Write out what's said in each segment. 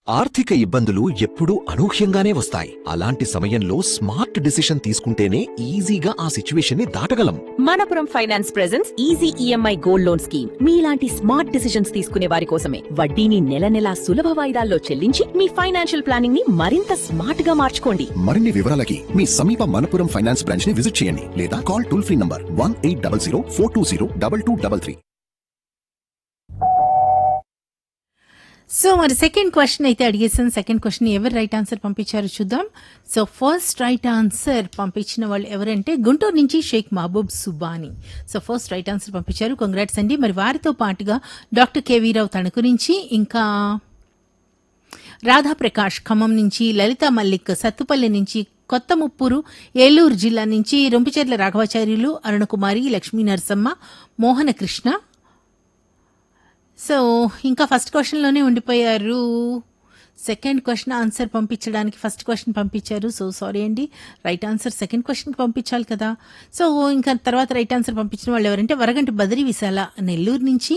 ఆర్థిక ఇబ్బందులు ఎప్పుడూ అనూహ్యంగానే వస్తాయి అలాంటి సమయంలో స్మార్ట్ డిసిషన్ తీసుకుంటేనే ఈజీగా ఆ సిచ్యువేషన్ ని దాటగలం Manappuram finance presents easy EMI gold loan scheme మీలాంటి స్మార్ట్ డిసిషన్స్ తీసుకునే వారి కోసమే వడ్డీని నెల నెలా సులభ వాయిదాల్లో చెల్లించి మీ ఫైనాన్షియల్ ప్లానింగ్ ని మరింత స్మార్ట్ గా మార్చుకోండి మరిన్ని వివరాలకి మీ సమీప మనపురం ఫైనాన్స్ బ్రాంచ్ ని విజిట్ చేయండి లేదా call toll free number one eight double zero four two zero double two double three so మరి సెకండ్ క్వశ్చన్ అయితే అడిగేసాను సెకండ్ క్వశ్చన్ ఎవరు రైట్ ఆన్సర్ పంపించారో చూద్దాం సో ఫస్ట్ రైట్ ఆన్సర్ పంపించిన వాళ్ళు ఎవరంటే గుంటూరు నుంచి Sheikh Mahaboob Subhani so first right answer పంపించారు కంగ్రాట్స్ అండి మరి వారితో పాటుగా డాక్టర్ కేవీరావు తణుకు నుంచి ఇంకా రాధాప్రకాష్ ఖమ్మం నుంచి లలిత మల్లిక్ సత్తుపల్లి నుంచి కొత్త ముప్పూరు ఏలూరు జిల్లా నుంచి రొంపిచెర్ల రాఘవాచార్యులు అరుణకుమారి లక్ష్మీ నరసమ్మ మోహన కృష్ణ సో ఇంకా ఫస్ట్ క్వశ్చన్లోనే ఉండిపోయారు సెకండ్ క్వశ్చన్ ఆన్సర్ పంపించడానికి ఫస్ట్ క్వశ్చన్ పంపించారు సో సారీ అండి రైట్ ఆన్సర్ సెకండ్ క్వశ్చన్కి పంపించాలి కదా సో ఇంకా తర్వాత రైట్ ఆన్సర్ పంపించిన వాళ్ళు ఎవరంటే వరగంటి బదిరి విశాల నెల్లూరు నుంచి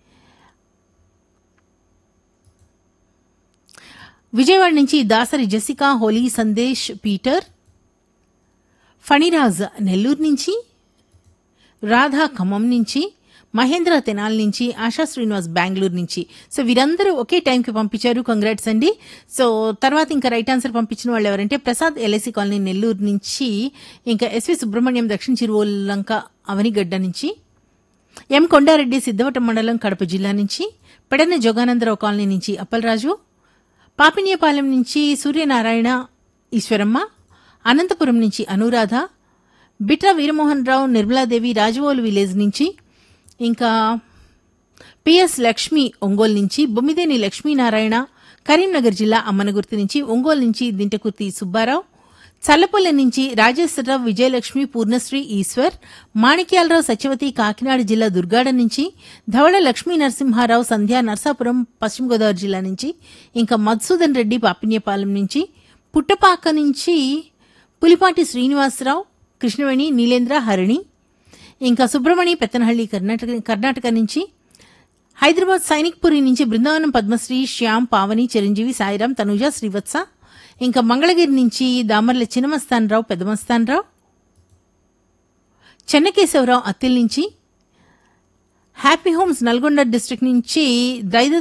విజయవాడ నుంచి Dasari Jessica Holly Sandesh Peter Phaniraj Nellore నుంచి రాధా ఖమ్మం నుంచి మహేంద్ర తెనాల్ నుంచి ఆశా శ్రీనివాస్ బెంగళూరు నుంచి సో వీరందరూ ఒకే టైంకి పంపించారు కంగ్రాట్స్ అండి సో తర్వాత ఇంకా రైట్ ఆన్సర్ పంపించిన వాళ్ళు ఎవరంటే ప్రసాద్ ఎల్ఐసి కాలనీ నెల్లూరు నుంచి ఇంకా ఎస్వి సుబ్రహ్మణ్యం దక్షిణ చిరువల్లంక అవనిగడ్డ నుంచి ఎం కొండారెడ్డి సిద్ధవటం మండలం కడప జిల్లా నుంచి పెడన జోగానందరావు కాలనీ నుంచి అప్పలరాజు పాపినియపాలెం నుంచి సూర్యనారాయణ ఈశ్వరమ్మ అనంతపురం నుంచి అనురాధ బిట్రా వీరమోహన్ రావు నిర్మలాదేవి రాజవోలు విలేజ్ నుంచి ఇంకా పిఎస్ లక్ష్మి ఒంగోలు నుంచి బొమ్మిదేని లక్ష్మీనారాయణ కరీంనగర్ జిల్లా అమ్మనగుర్తి నుంచి ఒంగోలు నుంచి దింటకుర్తి సుబ్బారావు చల్లపల్లి నుంచి రాజేశ్వరరావు విజయలక్ష్మి పూర్ణశ్రీ ఈశ్వర్ మాణిక్యాలరావు సత్యవతి కాకినాడ జిల్లా దుర్గాడ నుంచి ధవళ లక్ష్మీ నరసింహారావు సంధ్యా నర్సాపురం పశ్చిమ గోదావరి జిల్లా నుంచి ఇంకా మధుసూదన్ రెడ్డి పాపిన్యపాలెం నుంచి పుట్టపాక నుంచి పులిపాటి శ్రీనివాసరావు కృష్ణవేణి నీలేంద్ర హరిణి ఇంకా సుబ్రమణి పెత్తనహళ్లి కర్ణాటక కర్ణాటక నుంచి హైదరాబాద్ సైనిక్పురి నుంచి బృందావనం పద్మశ్రీ శ్యామ్ పావని చిరంజీవి సాయిరాం తనుజ శ్రీవత్స ఇంకా మంగళగిరి నుంచి దామర్ల చిన్నమస్తాన్ రావు పెద్దమస్తాన్ రావు చెన్నకేశవరావు అత్తిల్ నుంచి హ్యాపీ హోమ్స్ నల్గొండ డిస్ట్రిక్ట్ నుంచి దైద